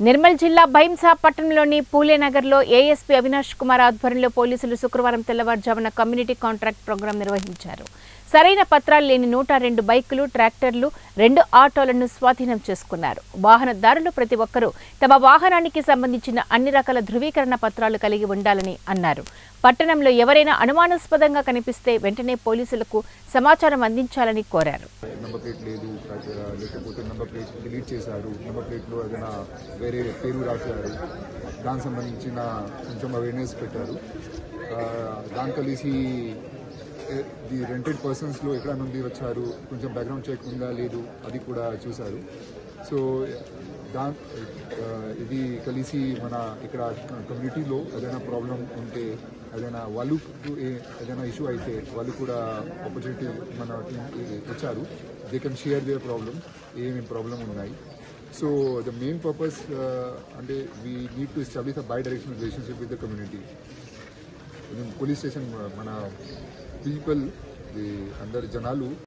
నిర్మల్ జిల్లా భైంసా పట్టణంలోని పూలేనగర్లో ఏఎస్పీ అవినాష్ కుమార్ ఆధ్వర్యంలో పోలీసులు శుక్రవారం తెల్లవారుజామున కమ్యూనిటీ కాంట్రాక్ట్ ప్రోగ్రాం నిర్వహించారు సరైన పత్రాలు లేని నూట రెండు బైకులు ట్రాక్టర్లు రెండు ఆటోలను స్వాధీనం చేసుకున్నారు వాహనదారులు ప్రతి ఒక్కరూ తమ వాహనానికి సంబంధించిన అన్ని రకాల ధృవీకరణ పత్రాలు కలిగి ఉండాలని అన్నారు పట్టణంలో ఎవరైనా అనుమానాస్పదంగా కనిపిస్తే వెంటనే పోలీసులకు సమాచారం అందించాలని కోరారు నెంబర్ ప్లేట్ లేదు లేక- లేకపోతే నెంబర్ ప్లేట్ డిలీట్ చేశారు నెంబర్ ప్లేట్లో ఏదైనా వేరే పేరు రాశారు దానికి సంబంధించిన కొంచెం అవేర్నెస్ పెట్టారు ఆ, దాని కలిసి ఏ- ది రెంటెడ్ పర్సన్స్లో ఎక్కడ నుండి వచ్చారు కొంచెం బ్యాక్గ్రౌండ్ చెక్ ఉందా లేదు అది కూడా చూశారు సో దా ఆ, ఇది కలిసి మన ఇక్కడ కమ్యూనిటీలో ఏదైనా ప్రాబ్లం ఉంటే ఏదైనా వాళ్ళు ఏదైనా ఇష్యూ అయితే వాళ్ళు కూడా ఆపర్చునిటీ మన టీం ఇచ్చారు they can share their problem ఏమేమి ప్రాబ్లం ఉన్నాయి సో ద మెయిన్ పర్పస్ అంటే we need to establish a bi directional relationship with the community police station మన పీపుల్ అందరు జనాలు